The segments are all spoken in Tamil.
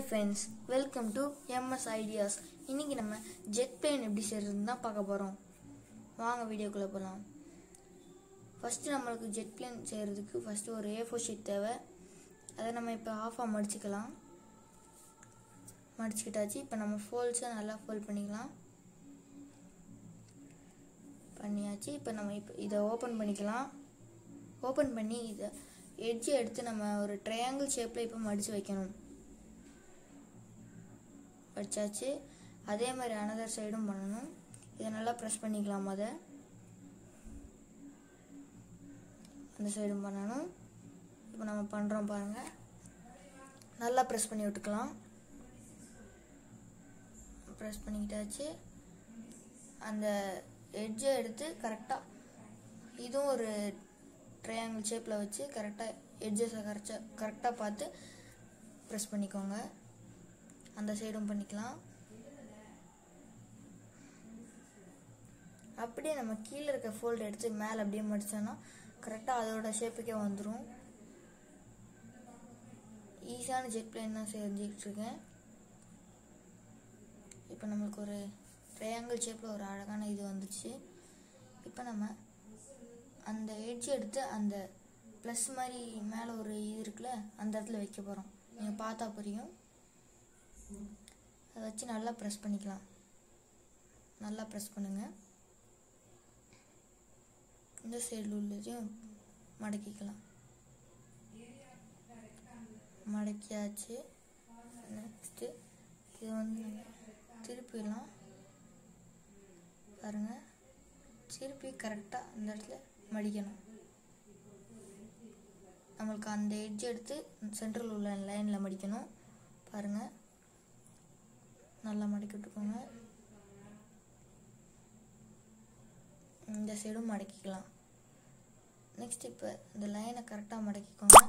friends welcome to MS ideas இன்னைக்கு நம்ம ஜெட் பிளேன் எப்படி செய்யறதுன்னு தான் பார்க்க போகிறோம் வாங்க வீடியோக்குள்ளே போகலாம் ஃபஸ்ட்டு நம்மளுக்கு ஜெட் பிளேன் செய்கிறதுக்கு ஃபஸ்ட்டு ஒரு ஏ ஃபோர் ஷீட் தேவை அதை நம்ம இப்போ ஆஃபாக மடிச்சுக்கலாம் மடிச்சுக்கிட்டாச்சு இப்போ நம்ம ஃபோல்ஸை நல்லா ஃபோல்ட் பண்ணிக்கலாம் பண்ணியாச்சு இப்போ நம்ம இப்போ இதை ஓப்பன் பண்ணிக்கலாம் ஓப்பன் பண்ணி இதை எட்ஜை எடுத்து நம்ம ஒரு ட்ரையாங்கிள் ஷேப்பில் இப்போ மடித்து வைக்கணும் வச்சாச்சு அதே மாதிரி அனதர் சைடும் பண்ணணும் இதை நல்லா ப்ரெஸ் பண்ணிக்கலாம் முத அந்த சைடும் பண்ணணும் இப்போ நம்ம பண்ணுறோம் பாருங்கள் நல்லா ப்ரெஸ் பண்ணி விட்டுக்கலாம் ப்ரெஸ் பண்ணிக்கிட்டாச்சு அந்த எட்ஜை எடுத்து கரெக்டாக இதுவும் ஒரு ட்ரையாங்கிள் ஷேப்பில் வச்சு கரெக்டாக எட்ஜஸை கரெக்டாக கரெக்டாக பார்த்து ப்ரெஸ் பண்ணிக்கோங்க அந்த சைடும் பண்ணிக்கலாம் அப்படியே நம்ம கீழே இருக்க ஃபோல்டு எடுத்து மேலே அப்படியே மடிச்சோன்னா கரெக்டாக அதோட ஷேப்புக்கே வந்துடும் ஈஸியான ஜெட் பிளேன் தான் செஞ்சுக்கிட்டு இருக்கேன் இப்போ நம்மளுக்கு ஒரு ட்ரையாங்கிள் ஷேப்பில் ஒரு அழகான இது வந்துச்சு இப்போ நம்ம அந்த எட்ஜ் எடுத்து அந்த ப்ளஸ் மாதிரி மேலே ஒரு இது இருக்குல்ல அந்த இடத்துல வைக்க போகிறோம் நீங்கள் பார்த்தா புரியும் அதை வச்சு நல்லா ப்ரெஸ் பண்ணிக்கலாம் நல்லா ப்ரெஸ் பண்ணுங்கள் இந்த சைடில் உள்ளதையும் மடக்கிக்கலாம் மடக்கியாச்சு நெக்ஸ்ட்டு இது வந்து திருப்பிடலாம் பாருங்கள் திருப்பி கரெக்டாக அந்த இடத்துல மடிக்கணும் நம்மளுக்கு அந்த எட்ஜ் எடுத்து சென்ட்ரல் உள்ள லைனில் மடிக்கணும் பாருங்கள் நல்லா மடக்கி விட்டுக்கோங்க இந்த சைடும் மடக்கிக்கலாம் நெக்ஸ்ட் இப்போ இந்த லைனை கரெக்டாக மடக்கிக்கோங்க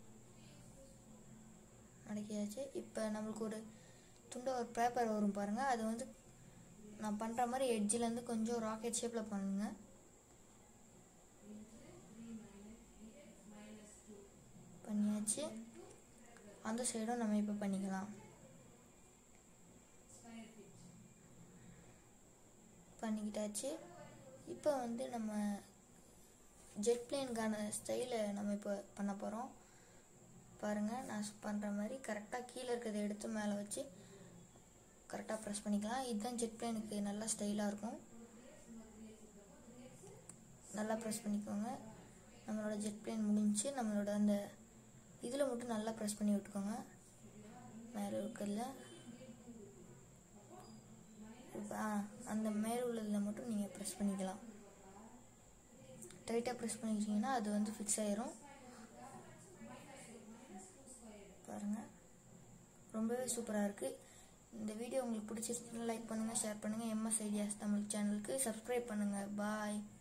மடக்கியாச்சு இப்போ நம்மளுக்கு ஒரு துண்டை ஒரு பேப்பர் வரும் பாருங்கள் அது வந்து நான் பண்ணுற மாதிரி எட்ஜிலேருந்து கொஞ்சம் ராக்கெட் ஷேப்பில் பண்ணுங்க பண்ணியாச்சு அந்த சைடும் நம்ம இப்போ பண்ணிக்கலாம் பண்ணிக்கிட்டாச்சு இப்போ வந்து நம்ம ஜெட் பிளேனுக்கான ஸ்டைலை நம்ம இப்போ பண்ண போகிறோம் பாருங்கள் நான் பண்ணுற மாதிரி கரெக்டாக கீழே இருக்கிறத எடுத்து மேலே வச்சு கரெக்டாக ப்ரெஸ் பண்ணிக்கலாம் இதுதான் ஜெட் பிளேனுக்கு நல்லா ஸ்டைலாக இருக்கும் நல்லா ப்ரெஸ் பண்ணிக்கோங்க நம்மளோட ஜெட் பிளேன் முடிஞ்சு நம்மளோட அந்த இதில் மட்டும் நல்லா ப்ரெஸ் பண்ணி விட்டுக்கோங்க மேலே இருக்கிறதுல இப்போ அந்த மேலே உள்ளதில் மட்டும் நீங்கள் ப்ரெஸ் பண்ணிக்கலாம் டைட்டாக ப்ரெஸ் பண்ணிக்கிட்டிங்கன்னா அது வந்து ஃபிக்ஸ் ஆயிரும் பாருங்கள் ரொம்பவே சூப்பராக இருக்குது இந்த வீடியோ உங்களுக்கு பிடிச்சிருச்சுன்னா லைக் பண்ணுங்கள் ஷேர் பண்ணுங்கள் எம்எஸ் ஐடியாஸ் தமிழ் சேனலுக்கு சப்ஸ்கிரைப் பண்ணுங்கள் பாய்